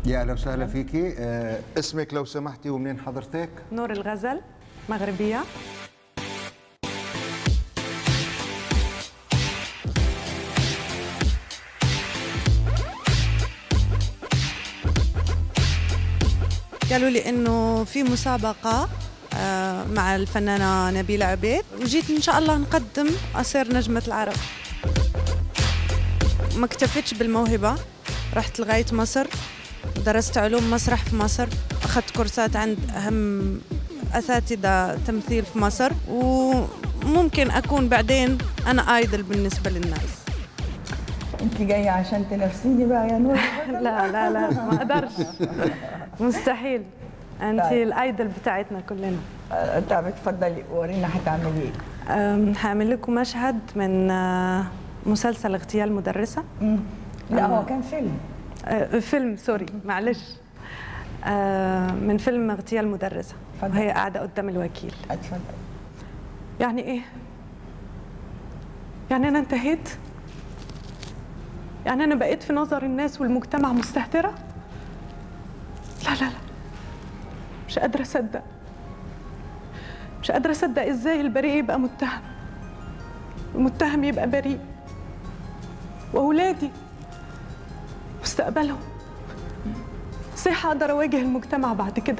يا اهلا وسهلا فيكي آه اسمك لو سمحتي ومنين حضرتك؟ نور الغزل مغربية قالوا لي انه في مسابقة آه، مع الفنانة نبيلة عبيد وجيت ان شاء الله نقدم اصير نجمة العرب ما اكتفيتش بالموهبة رحت لغاية مصر درست علوم مسرح في مصر أخذت كورسات عند أهم أساتذة تمثيل في مصر وممكن أكون بعدين أنا آيدل بالنسبة للناس انت جايه عشان تنافسيني بقى يا نور لا لا لا ما أقدرش مستحيل أنت طيب. الآيدل بتاعتنا كلنا آه، طب اتفضلي ورينا هتعملي ايه أم، هعمل لكم مشهد من آه، مسلسل اغتيال مدرسة مم. لا هو كان فيلم آه، فيلم سوري معلش آه، من فيلم اغتيال مدرسة اتفضل. وهي قاعدة قدام الوكيل اتفضلي يعني ايه؟ يعني انا انتهيت؟ يعني انا بقيت في نظر الناس والمجتمع مستهترة؟ لا لا لا مش قادرة اصدق مش قادرة اصدق ازاي البريء يبقى متهم المتهم يبقى بريء واولادي مستقبلهم ازاي هقدر اواجه المجتمع بعد كده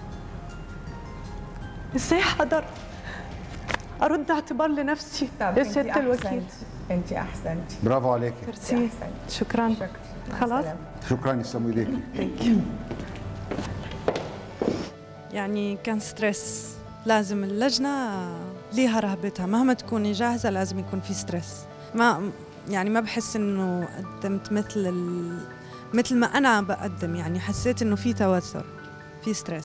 ازاي هقدر ارد اعتبار لنفسي طب يا انت سياده الوكيل احسنتي انت احسنتي برافو عليكي ميرسي احسنتي شكرا شكرا مع خلاص السلامة. شكرا يسلموا ايديكي يعني كان ستريس لازم اللجنة ليها رهبتها مهما تكوني جاهزة لازم يكون في ستريس ما يعني ما بحس انه قدمت مثل ال... مثل ما انا بقدم يعني حسيت انه في توتر في ستريس